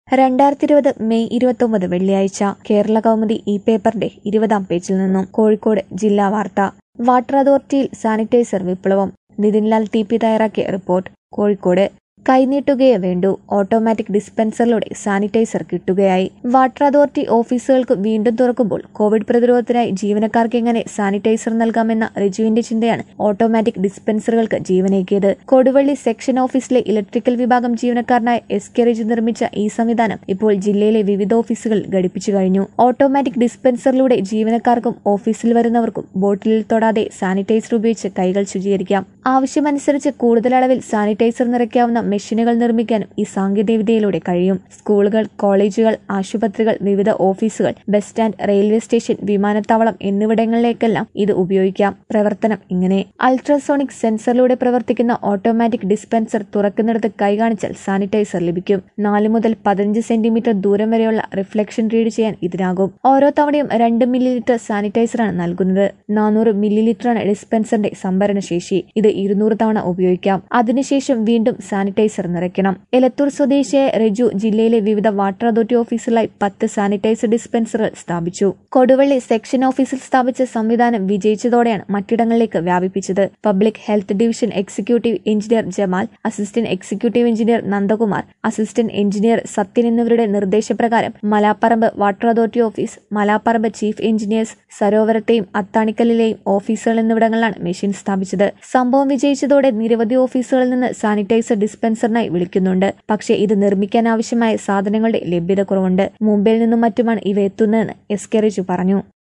രണ്ടായിരത്തി ഇരുപത് മെയ് ഇരുപത്തൊമ്പത് വെള്ളിയാഴ്ച കേരള കൗമുദി ഈ പേപ്പറിന്റെ ഇരുപതാം പേജിൽ നിന്നും കോഴിക്കോട് ജില്ലാ വാർത്ത വാട്ടർ അതോറിറ്റിയിൽ സാനിറ്റൈസർ വിപ്ലവം നിതിൻലാൽ ടി പി തയ്യാറാക്കിയ റിപ്പോർട്ട് കോഴിക്കോട് കൈനീട്ടുകയേ വേണ്ടൂ ഓട്ടോമാറ്റിക് ഡിസ്പെൻസറിലൂടെ സാനിറ്റൈസർ കിട്ടുകയായി വാട്ടർ അതോറിറ്റി ഓഫീസുകൾക്ക് വീണ്ടും തുറക്കുമ്പോൾ കോവിഡ് പ്രതിരോധത്തിനായി ജീവനക്കാർക്ക് എങ്ങനെ സാനിറ്റൈസർ നൽകാമെന്ന റിജുവിന്റെ ചിന്തയാണ് ഓട്ടോമാറ്റിക് ഡിസ്പെൻസറുകൾക്ക് ജീവനേകിയത് കൊടുവള്ളി സെക്ഷൻ ഓഫീസിലെ ഇലക്ട്രിക്കൽ വിഭാഗം ജീവനക്കാരനായ എസ് കെ റിജു നിർമ്മിച്ച ഈ സംവിധാനം ഇപ്പോൾ ജില്ലയിലെ വിവിധ ഓഫീസുകളിൽ ഘടിപ്പിച്ചു കഴിഞ്ഞു ഓട്ടോമാറ്റിക് ഡിസ്പെൻസറിലൂടെ ജീവനക്കാർക്കും ഓഫീസിൽ വരുന്നവർക്കും ബോട്ടിലിൽ തൊടാതെ സാനിറ്റൈസർ ഉപയോഗിച്ച് കൈകൾ ശുചീകരിക്കാം ആവശ്യമനുസരിച്ച് കൂടുതൽ അളവിൽ സാനിറ്റൈസർ നിറയ്ക്കാവുന്ന മെഷീനുകൾ നിർമ്മിക്കാനും ഈ സാങ്കേതികവിദ്യയിലൂടെ കഴിയും സ്കൂളുകൾ കോളേജുകൾ ആശുപത്രികൾ വിവിധ ഓഫീസുകൾ ബസ് സ്റ്റാൻഡ് റെയിൽവേ സ്റ്റേഷൻ വിമാനത്താവളം എന്നിവിടങ്ങളിലേക്കെല്ലാം ഇത് ഉപയോഗിക്കാം പ്രവർത്തനം ഇങ്ങനെ അൾട്രാസോണിക് സെൻസറിലൂടെ പ്രവർത്തിക്കുന്ന ഓട്ടോമാറ്റിക് ഡിസ്പെൻസർ തുറക്കുന്നിടത്ത് കൈ കാണിച്ചാൽ സാനിറ്റൈസർ ലഭിക്കും നാല് മുതൽ പതിനഞ്ച് സെന്റിമീറ്റർ ദൂരം വരെയുള്ള റിഫ്ലക്ഷൻ റീഡ് ചെയ്യാൻ ഇതിനാകും ഓരോ തവണയും രണ്ട് മില്ലി ലിറ്റർ സാനിറ്റൈസറാണ് നൽകുന്നത് നാനൂറ് മില്ലി ലിറ്ററാണ് ഡിസ്പെൻസറിന്റെ സംഭരണ ശേഷി ഇത് ഇരുന്നൂറ് തവണ ഉപയോഗിക്കാം അതിനുശേഷം വീണ്ടും സാനിറ്റൈസർ നിറയ്ക്കണം എലത്തൂർ സ്വദേശിയായ റെജു ജില്ലയിലെ വിവിധ വാട്ടർ അതോറിറ്റി ഓഫീസിലായി പത്ത് സാനിറ്റൈസർ ഡിസ്പെൻസറുകൾ സ്ഥാപിച്ചു കൊടുവള്ളി സെക്ഷൻ ഓഫീസിൽ സ്ഥാപിച്ച സംവിധാനം വിജയിച്ചതോടെയാണ് മറ്റിടങ്ങളിലേക്ക് വ്യാപിപ്പിച്ചത് public health division executive engineer Jamal assistant executive engineer Nandakumar assistant engineer Sathyan എന്നിവരുടെ നിർദ്ദേശപ്രകാരം Malaparamba water authority office Malaparamba chief engineers സരോവരത്തെയും അത്താണിക്കലിലെയും ഓഫീസുകൾ എന്നിവിടങ്ങളിലാണ് മെഷീൻ സ്ഥാപിച്ചത് സംഭവം വിജയിച്ചതോടെ നിരവധി ഓഫീസുകളിൽ നിന്ന് സാനിറ്റൈസർ ഡിസ്പെൻസറിനായി വിളിക്കുന്നുണ്ട് പക്ഷേ ഇത് നിർമ്മിക്കാൻ ആവശ്യമായ സാധനങ്ങളുടെ ലഭ്യത കുറവുണ്ട് മുംബൈയിൽ നിന്നും മറ്റുമാണ് ഇവ എത്തുന്നതെന്ന് എസ് കെ റിജു പറഞ്ഞു